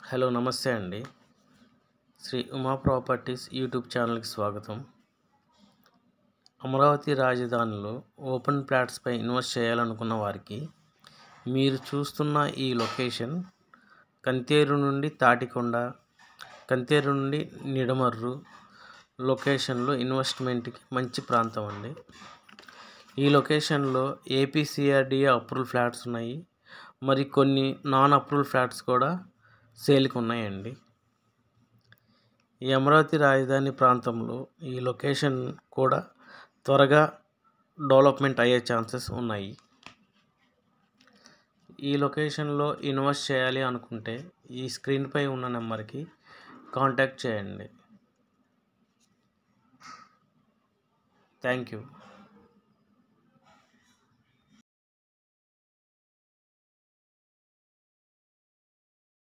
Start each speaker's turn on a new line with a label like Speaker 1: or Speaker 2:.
Speaker 1: hello నమస్తే అండి Shri Uma properties YouTube ఛానల్కి స్వాగతం అమరావతి రాజధానిలో ఓపెన్ ప్లాట్స్పై ఇన్వెస్ట్ చేయాలనుకున్న వారికి మీరు చూస్తున్న ఈ లొకేషన్ కంతేరు నుండి తాటికొండ కంతేరు నుండి నిడమర్రు లొకేషన్లో ఇన్వెస్ట్మెంట్కి మంచి ప్రాంతం అండి ఈ లొకేషన్లో ఏపీసీఆర్డీఏ అప్రూవల్ ఫ్లాట్స్ ఉన్నాయి మరి కొన్ని నాన్ అప్రూవల్ ఫ్లాట్స్ కూడా సేల్కి ఉన్నాయండి ఈ అమరావతి రాజధాని ప్రాంతంలో ఈ లొకేషన్ కూడా త్వరగా డెవలప్మెంట్ అయ్యే ఛాన్సెస్ ఉన్నాయి ఈ లొకేషన్లో ఇన్వెస్ట్ చేయాలి అనుకుంటే ఈ స్క్రీన్పై ఉన్న నెంబర్కి కాంటాక్ట్ చేయండి థ్యాంక్ యూ